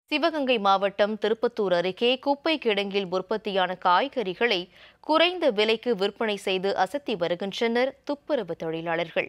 சிவகங்கை மாவட்டம் திருப்பத்தூர் அருகே குப்பை கிடங்கில் உற்பத்தியான காய்கறிகளை குறைந்த விலைக்கு விற்பனை செய்து அசத்தி வருகின்றனர் துப்புரவு தொழிலாளர்கள்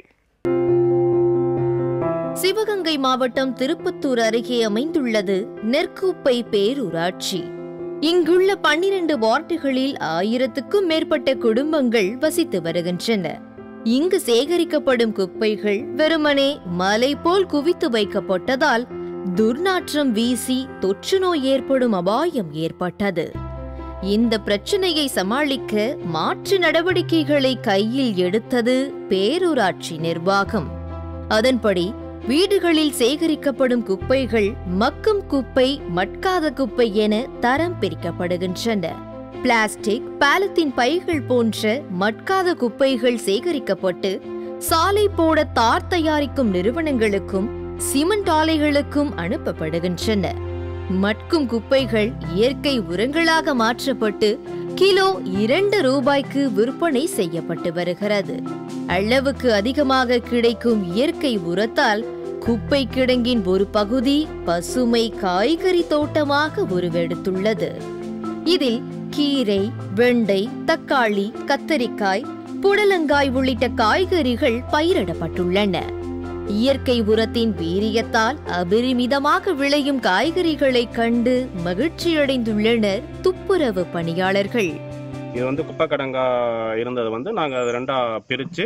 சிவகங்கை மாவட்டம் திருப்பத்தூர் அருகே அமைந்துள்ளது நெற்குப்பை பேரூராட்சி இங்குள்ள பன்னிரண்டு வார்டுகளில் ஆயிரத்துக்கும் மேற்பட்ட குடும்பங்கள் வசித்து வருகின்றன இங்கு சேகரிக்கப்படும் குப்பைகள் வெறுமனே மலை போல் குவித்து வைக்கப்பட்டதால் துர்நாற்றம் வீசி தொற்று நோய் ஏற்படும் அபாயம் ஏற்பட்டது இந்த பிரச்சனையை சமாளிக்க மாற்று நடவடிக்கைகளை கையில் எடுத்தது பேரூராட்சி நிர்வாகம் அதன்படி வீடுகளில் சேகரிக்கப்படும் குப்பைகள் மக்கும் குப்பை மட்காத குப்பை என தரம் பிரிக்கப்படுகின்றன பிளாஸ்டிக் பாலித்தீன் பைகள் போன்ற மட்காத குப்பைகள் சேகரிக்கப்பட்டு சாலை போட தார் தயாரிக்கும் நிறுவனங்களுக்கும் சிமெண்ட் ஆலைகளுக்கும் அனுப்பப்படுகின்றன மட்கும் குப்பைகள் இயற்கை உரங்களாக மாற்றப்பட்டு கிலோ இரண்டு ரூபாய்க்கு விற்பனை செய்யப்பட்டு வருகிறது அளவுக்கு அதிகமாக கிடைக்கும் இயற்கை உரத்தால் குப்பை கிடங்கின் ஒரு பகுதி பசுமை காய்கறி தோட்டமாக உருவெடுத்துள்ளது இதில் கீரை வெண்டை தக்காளி கத்தரிக்காய் புடலங்காய் உள்ளிட்ட காய்கறிகள் பயிரிடப்பட்டுள்ளன இயற்கை உரத்தின் வீரியத்தால் அபரிமிதமாக விளையும் காய்கறிகளை கண்டு மகிழ்ச்சியடைந்துள்ளனர் துப்புரவு பணியாளர்கள் இது வந்து குப்பை கடங்கா இருந்தது வந்து நாங்கள் அதை ரெண்டாக பிரித்து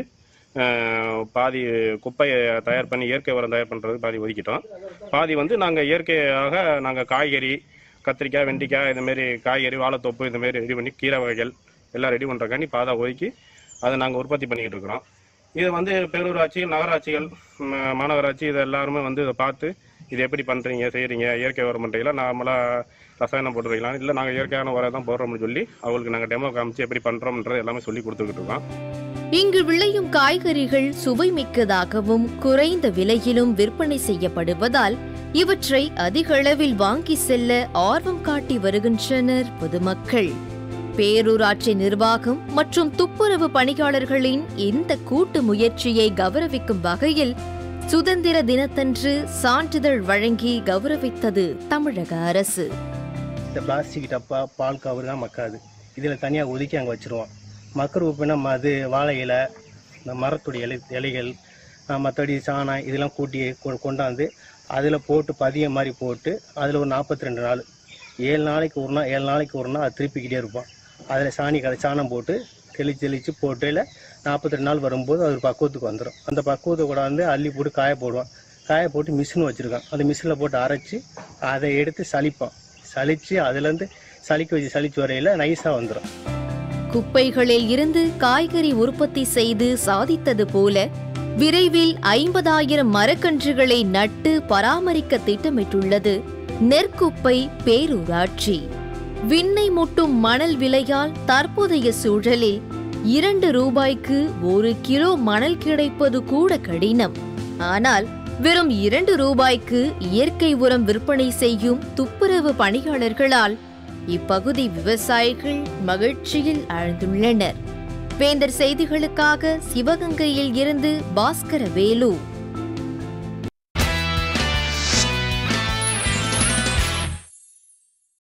பாதி குப்பையை தயார் பண்ணி இயற்கை உரம் தயார் பண்ணுறதுக்கு பாதி ஒதுக்கிட்டோம் பாதி வந்து நாங்கள் இயற்கையாக நாங்கள் காய்கறி கத்திரிக்காய் வெண்டிக்காய் இந்தமாரி காய்கறி வாழைத்தோப்பு இந்தமாரி ரெடி பண்ணி கீரை வகைகள் எல்லாம் ரெடி பண்ணுறக்காண்டி பாதை ஒதுக்கி அதை நாங்கள் உற்பத்தி பண்ணிக்கிட்டு இருக்கிறோம் இது வந்து பேரூராட்சி நகராட்சிகள் ம- மாநகராட்சி இது எல்லாருமே வந்து இதை பார்த்து இது எப்படி பண்ணுறீங்க செய்கிறீங்க இயற்கை உரம் பண்ணுறீங்களா நார்மலாக ரசாயனம் போட்டுறீங்களா இல்லை நாங்கள் இயற்கையான உரம் தான் போடுறோம்னு சொல்லி அவங்களுக்கு நாங்கள் டெமோ காமிச்சு எப்படி பண்ணுறோம்ன்றது எல்லாமே சொல்லி கொடுத்துக்கிட்டு இருக்கோம் இங்கு விளையும் காய்கறிகள் சுவைமிக்கதாகவும் குறைந்த விலையிலும் விற்பனை செய்யப்படுவதால் இவற்றை அதிக அளவில் வாங்கி செல்ல ஆர்வம் காட்டி வருகின்றனர் பொதுமக்கள் பேரூராட்சி நிர்வாகம் மற்றும் துப்புரவு பணியாளர்களின் இந்த கூட்டு முயற்சியை கௌரவிக்கும் வகையில் சுதந்திர தினத்தன்று சான்றிதழ் வழங்கி கௌரவித்தது தமிழக அரசு இந்த பிளாஸ்டிக் டப்பா பால் கவர் தான் மக்காது இதில் தனியாக ஒதுக்கி அங்கே வச்சுருவோம் மக்கர் உப்புனா அது வாழை இலை இந்த மரத்துடைய இலை இலைகள் மற்றபடி சாணம் இதெல்லாம் கூட்டி கொ- கொண்டாந்து அதில் போட்டு பதியம் மாதிரி போட்டு அதில் ஒரு நாற்பத்தி ரெண்டு நாள் ஏழு நாளைக்கு ஒரு நாள் ஏழு நாளைக்கு ஒரு நாள் அது திருப்பிக்கிட்டே இருப்போம் அதில் சாணி கடை சாணம் போட்டு தெளிச்சு தெளித்து போட்டுல நாற்பத்தி ரெண்டு நாள் வரும்போது அது ஒரு பக்குவத்துக்கு வந்துடும் அந்த பக்குவத்தை கூட வந்து அள்ளி போட்டு காய போடுவோம் காய போட்டு மிஷின் வச்சுருக்கோம் அந்த மிஷினில் போட்டு அரைச்சி அதை எடுத்து சலிப்போம் சலிச்சு அதுலேருந்து சலிக்க வச்சு சலிச்சு வரையில் நைஸாக வந்துடும் குப்பைகளில் இருந்து காய்கறி உற்பத்தி செய்து சாதித்தது போல விரைவில் ஐம்பதாயிரம் மரக்கன்றுகளை நட்டு பராமரிக்க திட்டமிட்டுள்ளது நெற்குப்பை பேரூராட்சி விண்ணை முட்டும் மணல் விலையால் தற்போதைய சூழலில் இரண்டு ரூபாய்க்கு ஒரு கிலோ மணல் கிடைப்பது கூட கடினம் ஆனால் வெறும் இரண்டு ரூபாய்க்கு இயற்கை உரம் விற்பனை செய்யும் துப்புரவு பணியாளர்களால் இப்பகுதி விவசாயிகள் மகிழ்ச்சியில் ஆழ்ந்துள்ளனர் வேந்தர் செய்திகளுக்காக சிவகங்கையில் இருந்து பாஸ்கர வேலு